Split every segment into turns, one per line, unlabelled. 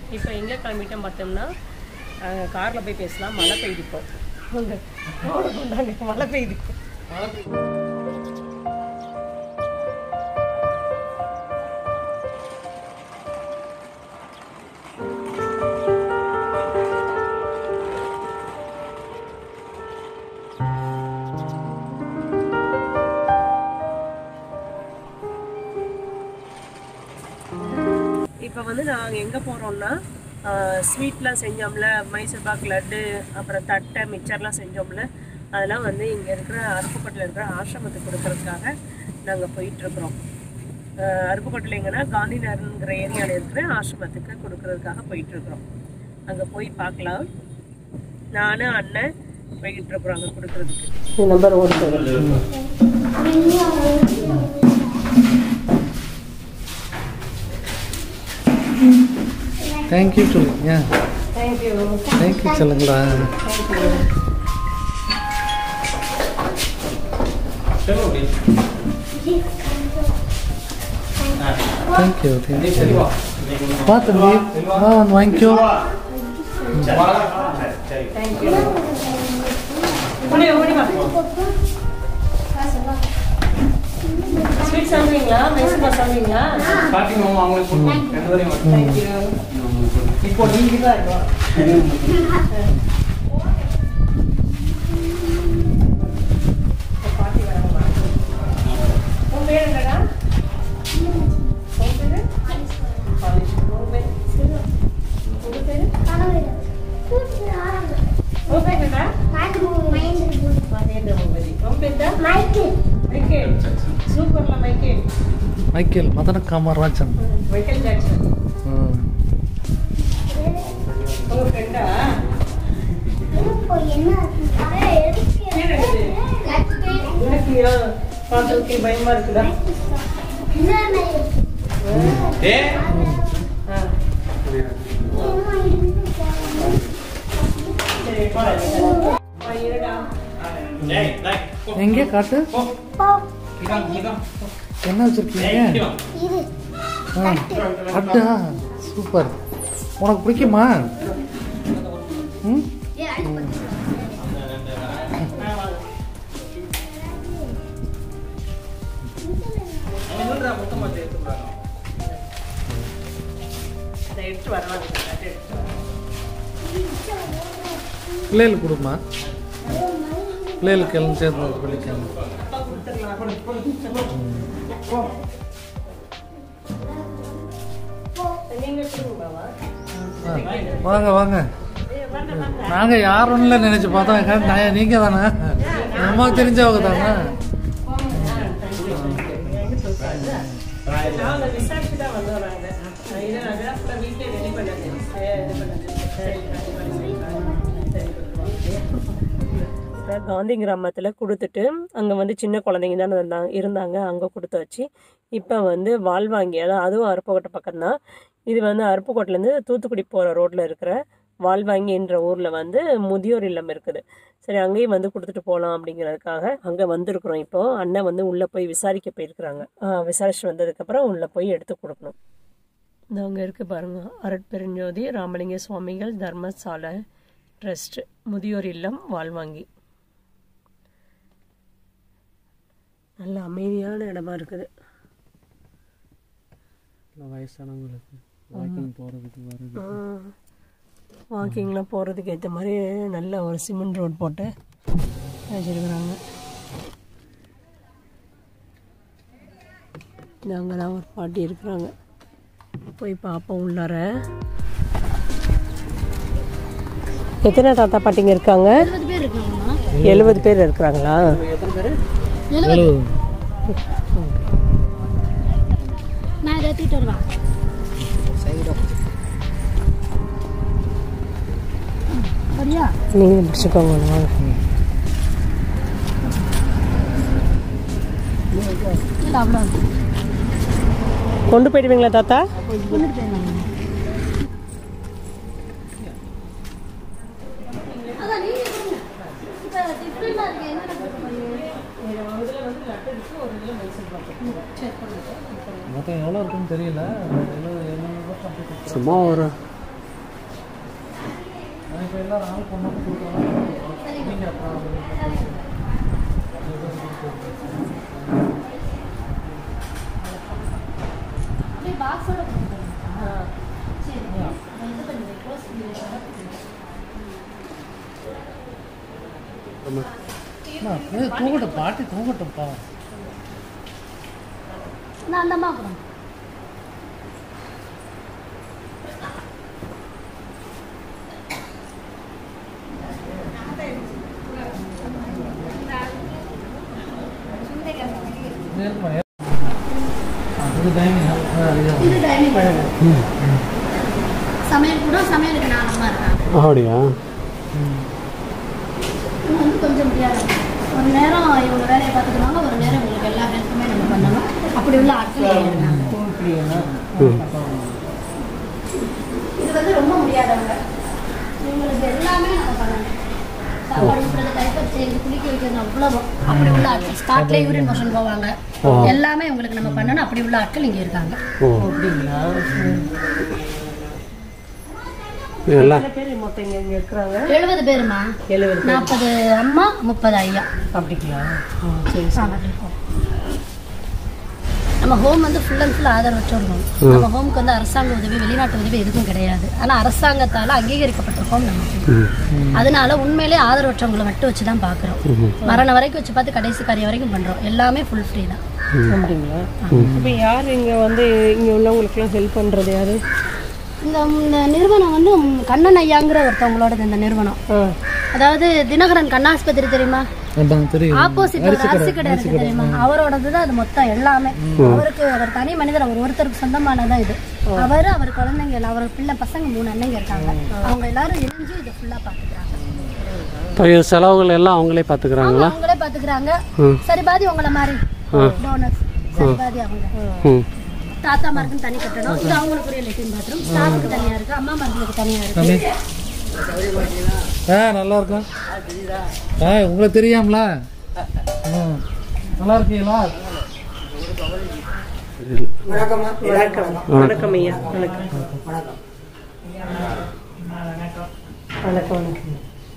இப்போ எங்கே கிளம்பிட்டோம் பார்த்தோம்னா காரில் போய் பேசலாம் மழை பெய்யுது இப்போ அங்க ரோடு கொண்டாங்க மழை பெய்யுது இப்போ வந்து நாங்கள் எங்கே போகிறோம்னா ஸ்வீட்லாம் செஞ்சோம்ல மைசூர் பாக் லட்டு அப்புறம் தட்டை மிச்சர்லாம் செஞ்சோம்ல அதெல்லாம் வந்து இங்கே இருக்கிற அருப்புக்கோட்டையில் இருக்கிற ஆசிரமத்துக்கு கொடுக்கறதுக்காக நாங்கள் போயிட்டுருக்குறோம் அருப்புக்கோட்டையில் எங்கன்னா காந்தி நகர்ங்கிற ஏரியாவில் இருக்கிற ஆசிரமத்துக்கு கொடுக்கறதுக்காக போயிட்டுருக்குறோம் அங்கே போய் பார்க்கலாம் நானும் அண்ணன் போய்கிட்டு இருக்கிறோம் அங்கே கொடுக்கறதுக்கு நம்பர் ஒன்று
தேங்க்யூ சொல்லுங்க
தேங்க்யூ
தேங்க்யூ சொல்லுங்களா தேங்க்யூ தேங்க்யூ வா தம்பி வா வந்து வாங்கிக்கோ
ஓடி ஓடி வா ஸ்வீட் சாப்பிடுவீங்களா மைசூர் பாக் சாப்பிடுவீங்களா
ஸ்டார்டிங் மாமா அவங்களுக்கு கொடுக்கணும் ரெண்டு பேரையும் மட்டும்.
தேங்க்யூ
இப்போ நீங்க தான் இருக்கணும்.
பாட்டி வராங்க உன் பேர் என்னடா உன் பேரு பாலிஷ் உன் பேர் உங்க பேரு உன் பேர் என்னடா மகேந்திர பூபதி உன் பேர் தான் மைக்கேல் சூப்பர்ல Michael
Michael Madana Kamarajan
Michael Jackson
ம்.
உங்க ஃப்ரெண்டா எனக்கு பார்த்துருக்கு பயமா இருக்குதா
ஏய்,
ஆ சரி போலாம் இருடா
ஏய், டேய், போ,
எங்கே காட்டு
போ. இதான், இதான்.
என்ன வச்சிருக்கீங்க
ஏய், இங்க வா.
ஆ, அட்டா சூப்பர் உனக்கு பிடிக்குமா ம்
அவன் சொல்றா, மொத்தமா சேர்த்து விடுறாங்க.
அதை எடுத்து வரலாம் அதை எடுத்து வரலாம்
பிள்ளைகளுக்கு கொடுமா பிள்ளைகளுக்கு எல்லாம் சேர்ந்து படிக்காம
அப்பா கொடுத்துடலாம் நீங்க கொடுங்கம்மா
வாங்க வாங்க நாங்கள் யாருன்னு நினச்சி பார்த்தோம் நான் நீங்கள் தானே நமக்கு தெரிஞ்சவங்க தானே
நாங்க விசாரிச்சு தான் வந்தோம் நாங்க இது நாங்க அப்புறம் வீட்டிலே ரெடி பண்ணது இது பண்ணது சரி காந்தி கிராமத்தில் கொடுத்துட்டு அங்கே வந்து சின்ன குழந்தைங்க தானே இருந்தாங்க இருந்தாங்க அங்கே கொடுத்து வச்சு இப்போ வந்து வாழ்வாங்கி அதாவது அதுவும் அருப்புக்கோட்டை பக்கம்தான் இது வந்து அருப்புக்கோட்டைலேருந்து தூத்துக்குடி போகிற ரோட்டில் இருக்கிற வாழ்வாங்கி என்ற ஊரில் வந்து முதியோர் இல்லம் இருக்குது சரி அங்கேயும் வந்து கொடுத்துட்டு போகலாம் அப்படிங்கிறதுக்காக அங்கே வந்திருக்கிறோம் இப்போ அண்ணன் வந்து உள்ளே போய் விசாரிக்க போயிருக்கிறாங்க ஆ, விசாரிச்சு வந்ததுக்கப்புறம் உள்ளே போய் எடுத்து கொடுக்கணும் இந்த அங்கே இருக்குது பாருங்க அருட்பெருஞ்சோதி ராமலிங்க சுவாமிகள் தர்மசாலை ட்ரஸ்ட் முதியோர் இல்லம் வாழ்வாங்கி நல்ல அமைதியான இடமா இருக்குது
வயசானவங்களுக்கு வாக்கிங் போகிறதுக்கு வருது
வாக்கிங்லாம் போகிறதுக்கு ஏற்ற மாதிரி நல்ல ஒரு சிமெண்ட் ரோட் போட்டு வச்சுருக்குறாங்க அங்கே தான் ஒரு பாட்டி இருக்கிறாங்க போய் பார்ப்போம் உள்ளார எத்தனை தாத்தா பாட்டிங்க இருக்காங்க எழுபது பேர் இருக்கிறாங்களா
நான் இதை தூக்கிட்டு வருவேன் சரியா
நீங்கள் பிடிச்சிக்கோங்க வாங்க
இல்லை அவ்வளோ
கொண்டு போயிடுவீங்களா தாத்தா
கொண்டுட்டு போயிருந்தாங்க
மொத்தம் எவ்வளோ இருக்குன்னு தெரியல எழுபது எழுநூறு
சும்மா ஒரு
இப்போ எல்லாரும் ஆள் கொண்டு வந்து கொடுக்கலாம் நீங்கள் அப்புறம்
அப்படியே பாக்ஸோட கொடுத்துருங்க சரி நான் இது பண்ணி க்ளோஸ் பண்ணி
அம்மா, ஏய், தூங்கட்டும் பாட்டி தூங்கட்டும் பாவம்
நான் அந்த அம்மா கொடுங்க
நேர்மா, ஏ- இது டைமிங்
இது டைனிங் சமையல் கூட சமையலுக்கு நான் அம்மா இருக்காங்க
அப்படியா
இன்னும் வந்து கொஞ்சம் முடியாது ஒரு நேரம் இவங்க வேலையை பார்த்துக்குவாங்க ஒரு நேரம் இவங்களுக்கு எல்லா ஹெல்ப்புமே நம்ம பண்ணணும் அப்படி உள்ள ஆட்கள் இங்க இருக்காங்க இது வந்து ரொம்ப முடியாதவங்க இவங்களுக்கு எல்லாமே நம்ம பண்ணணும் சாப்பாடு ஊட்டுறது டைப்பர் சேஞ்ச் குளிக்க வைக்கிறது அவ்வளவு அப்படி உள்ள ஆட்கள் ஸ்பாட்லேயே யூரின் மோஷன் போவாங்க எல்லாமே இவங்களுக்கு நம்ம பண்ணணும் அப்படி உள்ள ஆட்கள் இங்கே இருக்காங்க
ஓ
அப்படிங்களா
எல்லாம்
எத்தனை பேர் மொத்தம் இங்கே இங்கே இருக்கிறாங்க
எழுபது பேருமா
எழுபது பேர்
நாற்பது அம்மா முப்பது ஐயா
அப்படிங்களா ஆ, சரி
ஆ, அப்படி இருக்கும். நம்ம ஹோம் வந்து ஃபுல் அண்ட் ஃபுல் ஆதரவற்றோர் ஹோம் நம்ம ஹோமுக்கு வந்து அரசாங்க உதவி வெளிநாட்டு உதவி எதுவும் கிடையாது ஆனால் அரசாங்கத்தால் அங்கீகரிக்கப்பட்ட ஹோம் நமக்கு அதனால உண்மையிலே ஆதரவற்றவங்களை மட்டும் வச்சு தான் பார்க்குறோம் மரணம் வரைக்கும் வச்சு பார்த்து கடைசி காரியம் வரைக்கும் பண்ணுறோம் எல்லாமே ஃபுல் ஃப்ரீ தான்
அப்படிங்களா இப்போ யார் இங்கே வந்து இங்கே உள்ளவங்களுக்குலாம் ஹெல்ப் பண்ணுறது யாரு
இந்த இந்த நிறுவனம் வந்து ம், கண்ணன் ஐயாங்கிற ஒருத்தவங்களோடது இந்த நிறுவனம்
ஆ
அதாவது தினகரன் கண்ணாஸ்பத்திரி தெரியுமா
அதான் தெரியும்
ஆப்போசிட் ஒரு அரிசி கடை இருக்கு தெரியுமா அவரோடது தான் அது மொத்தம் எல்லாமே அவருக்கு அவர் தனி மனிதர் அவர் ஒருத்தருக்கு சொந்தமானதான் இது அவர் அவர் குழந்தைங்க எல்லாம் அவர் பிள்ளை பசங்க மூணு அண்ணங்க இருக்காங்க அவங்க எல்லாரும் இணைஞ்சு இதை ஃபுல்லா பாத்துக்கிறாங்க
இப்போ இது செலவுகள் எல்லாம் அவங்களே பார்த்துக்கிறாங்களா
அவங்களே பாத்துக்கிறாங்க சரி பாதி உங்களை மாதிரி டோனர்ஸ் சரி பாதி அவங்க
ம்
தாத்தா மார்க்குன்னு தனி கட்டணும் இது அவங்களுக்குரிய லெட்டின் பாத்ரூம் ஸ்டாஃபுக்கு தனியா இருக்கு அம்மா மார்களுக்கு தனியா இருக்கு
ஆ நல்லா இருக்கும் ஆ உங்களுக்கு தெரியாமல ம் நல்லா இருக்கீங்களா
வணக்கம் வணக்கம் ஐயா வணக்கம் வணக்கம் வணக்கம்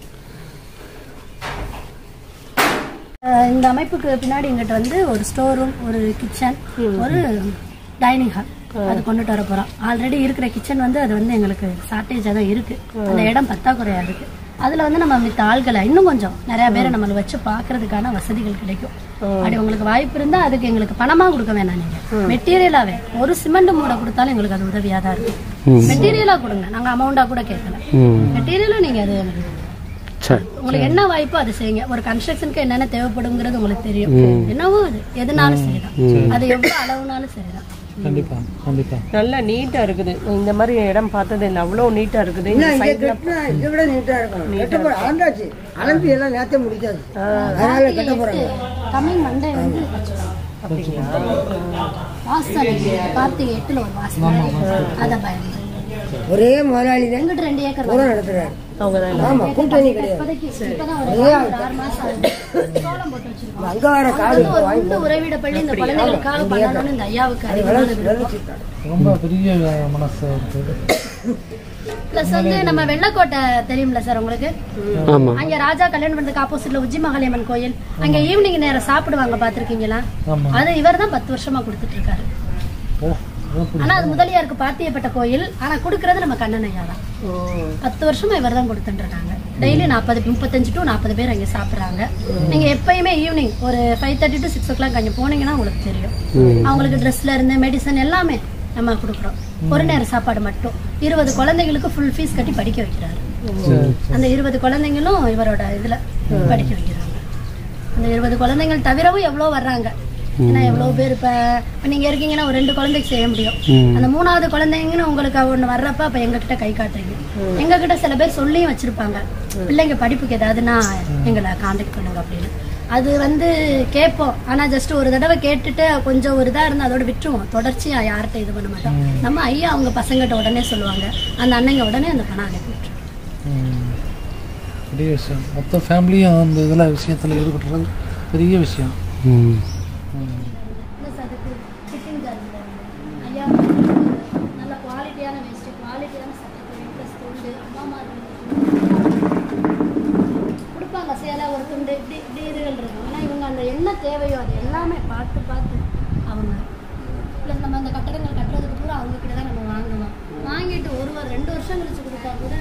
அஹ் இந்த அமைப்புக்கு பின்னாடி எங்கிட்ட வந்து ஒரு ஸ்டோர் ரூம் ஒரு கிச்சன் ஒரு டைனிங் ஹால் அது கொண்டுட்டு வர போறோம் ஆல்ரெடி இருக்கிற கிச்சன் வந்து அது வந்து எங்களுக்கு ஷார்ட்டேஜாக தான் இருக்கு அந்த இடம் பத்தாக்குறையா இருக்கு அதுல வந்து நம்ம மித்த ஆள்களை இன்னும் கொஞ்சம் நிறைய பேரை நம்மள வச்சு பாக்குறதுக்கான வசதிகள் கிடைக்கும் அப்படி உங்களுக்கு வாய்ப்பு இருந்தா அதுக்கு எங்களுக்கு பணமா கொடுக்க வேணாம் நீங்க மெட்டீரியலாவே ஒரு சிமெண்ட் மூடை கொடுத்தாலும் எங்களுக்கு அது உதவியா தான் இருக்கும் மெட்டீரியலா கொடுங்க நாங்க அமௌண்டா கூட கேட்கல
ம்
மெட்டீரியலும் நீங்க அது எங்களுக்கு
சரி
உங்களுக்கு என்ன வாய்ப்போ அதை செய்யுங்க ஒரு கன்ஸ்ட்ரக்ஷனுக்கு என்னென்ன தேவைப்படுங்கிறது உங்களுக்கு தெரியும் என்னவோ அது எதுனாலும் சரிதான் அது எவ்வளவு அளவுனாலும் சரிதான்
கண்டிப்பா கண்டிப்பா
நல்லா நீட்டா இருக்குது இந்த மாதிரி இடம் பார்த்தது இல்லை அவ்வளோ நீட்டா இருக்குது இந்த சைடுல
இதை விட நீட்டா இருக்கும் கட்டப்பட அளந்தாச்சு அளந்து எல்லாம் நேரத்தை முடிக்காது அதனால கட்ட போறாங்க
தமிழ் மண்டை வந்து வாசனை கார்த்திகை எட்டுல ஒரு வாசனை அதை பயன்படுத்தி
ஒரே முதலாளி தான்
எங்கிட்ட ரெண்டு ஏக்கர்
பூரா நடத்துறாரு
அவங்க தான்
ஆமா கூட்டணி கிடையாது
இப்போதைக்கு இப்பதான் ஒரு ஒரு ஆறு மாசம் ஆகுது. சோளம் போட்டு வச்சிருக்கோம்
அங்க வர
அது
காடு
வந்து ஒரு உண்டு உறைவிட பள்ளி இந்த குழந்தைகளுக்காக பண்ணணும்னு இந்த ஐயாவுக்கு அதிகமான விருப்பம்
ரொம்ப பெரிய மனசு இருக்குது
பிளஸ் வந்து நம்ம வெள்ளக்கோட்டை தெரியும்ல சார் உங்களுக்கு
ஆமாம்
அங்க ராஜா கல்யாணம் பண்றதுக்கு ஆப்போசிட்ல உச்சி மகாளியம்மன் கோயில் அங்க ஈவினிங் நேரம் சாப்பிடுவாங்க பாத்திருக்கீங்களா
ஆமா
அது இவர் தான் பத்து வருஷமா கொடுத்துட்டு இருக்காரு
ஓ ரொம்ப
ஆனா அது முதலியாருக்கு பாத்தியப்பட்ட கோயில் ஆனா கொடுக்கறது நம்ம கண்ணன் ஐயா தான் பத்து வருஷமா இவர் தான் கொடுத்துட்டு இருக்காங்க டெய்லி நாற்பது முப்பத்தஞ்சு டு நாற்பது பேர் அங்க சாப்பிடுறாங்க நீங்க எப்பயுமே ஈவினிங் ஒரு five thirty to six o'clock அங்க போனீங்கன்னா உங்களுக்கு தெரியும் அவங்களுக்கு ட்ரெஸ்ல இருந்து மெடிசன் எல்லாமே நம்ம கொடுக்குறோம் ஒரு நேரம் சாப்பாடு மட்டும் இருபது குழந்தைங்களுக்கு ஃபுல் ஃபீஸ் கட்டி படிக்க வைக்கிறாரு அந்த இருபது குழந்தைங்களும் இவரோட இதுல படிக்க வைக்கிறாங்க அந்த இருபது குழந்தைகள் தவிரவும் எவ்வளோ வர்றாங்க ஏன்னா எவ்வளோ பேர் இப்போ இப்போ நீங்கள் இருக்கீங்கன்னா ஒரு ரெண்டு குழந்தைக்கு செய்ய முடியும் அந்த மூணாவது குழந்தைங்கன்னு உங்களுக்கு ஒன்று வர்றப்ப அப்போ எங்ககிட்ட கை காட்டுறீங்க எங்ககிட்ட சில பேர் சொல்லியும் வச்சிருப்பாங்க பிள்ளைங்க படிப்புக்கு ஏதாவதுன்னா எங்களை காண்டாக்ட் பண்ணுங்க அப்படின்னு அது வந்து கேட்போம் ஆனால் ஜஸ்ட் ஒரு தடவை கேட்டுட்டு கொஞ்சம் ஒரு இதாக இருந்தால் அதோட விட்டுருவோம் தொடர்ச்சியாக யார்கிட்ட இது பண்ண மாட்டோம் நம்ம ஐயா அவங்க பசங்கிட்ட உடனே சொல்லுவாங்க அந்த அண்ணங்க உடனே அந்த பணம் அனுப்பி விட்டுரும்
ம். பெரிய விஷயம் மொத்த ஃபேமிலியும் அந்த இதில் விஷயத்தில் ஈடுபட்டுறது பெரிய விஷயம்
ம்
ப்ளஸ் அதுக்கு ஃபிட்டிங் சார்ஜ் ஐயா நல்ல குவாலிட்டியான வேஸ்ட்டு குவாலிட்டியான சட்டை ப்ளஸ் துண்டு அம்மா மாதிரி இலை ஒரு துண்டு இப்படி இப்படி இதுகள் இருக்கும் ஆனால் இவங்க அந்த என்ன தேவையோ அது எல்லாமே பார்த்து பார்த்து அவங்க ப்ளஸ் நம்ம அந்த கட்டடங்கள் கட்டுறதுக்கு பூரா அவங்க கிட்ட தான் நம்ம வாங்கணும் வாங்கிட்டு ஒரு வாரம் ரெண்டு வருஷம் கழிச்சு கொடுத்தா கூட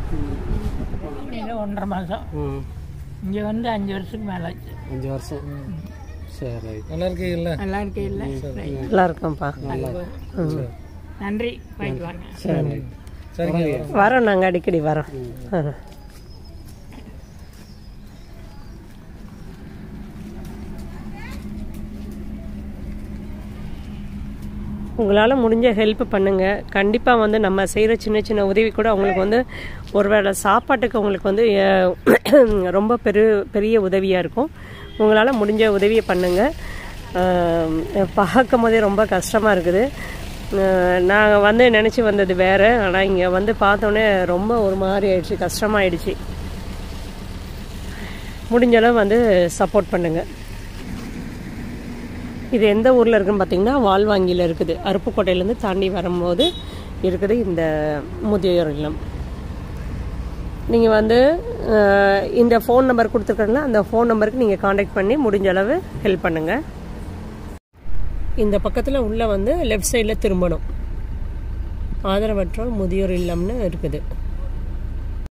ஒன்றரை மாதம்
ம்
இங்கே வந்து அஞ்சு வருஷத்துக்கு மேலே ஆச்சு
அஞ்சு வருஷம் சரி ரைட்
நல்லா இருக்கீங்கல்ல
நல்லா இருக்கே இல்லை
நல்லா இருக்கோம்ப்பா
நன்றி போயிட்டு வாங்க
சரி
சரிங்க
வரோம் நாங்கள் அடிக்கடி வரோம் ஆ. உங்களால் முடிஞ்ச ஹெல்ப் பண்ணுங்கள் கண்டிப்பாக வந்து நம்ம செய்கிற சின்ன சின்ன உதவி கூட அவங்களுக்கு வந்து ஒருவேளை சாப்பாட்டுக்கு அவங்களுக்கு வந்து அஹ், ரொம்ப பெரு பெரிய உதவியாக இருக்கும் உங்களால் முடிஞ்ச உதவியை பண்ணுங்கள் பார்க்கும் போதே ரொம்ப கஷ்டமாக இருக்குது நாங்கள் வந்து நினச்சி வந்தது வேறு ஆனால் இங்கே வந்து பார்த்தோன்னே ரொம்ப ஒரு மாதிரி ஆயிடுச்சு கஷ்டமாயிடுச்சு முடிஞ்ச அளவு வந்து சப்போர்ட் பண்ணுங்கள் இது எந்த ஊரில் இருக்குன்னு பார்த்தீங்கன்னா வால்வாங்கியில் இருக்குது அருப்புக்கோட்டையிலேருந்து தாண்டி வரும்போது இருக்குது இந்த முதியோர் இல்லம் நீங்கள் வந்து அஹ், இந்த ஃபோன் நம்பர் கொடுத்துருக்கீங்களா அந்த ஃபோன் நம்பருக்கு நீங்கள் காண்டாக்ட் பண்ணி முடிஞ்ச அளவு ஹெல்ப் பண்ணுங்கள் இந்த பக்கத்தில் உள்ளே வந்து லெஃப்ட் சைடில் திரும்பணும் ஆதரவற்றோர் முதியோர் இல்லம்னு இருக்குது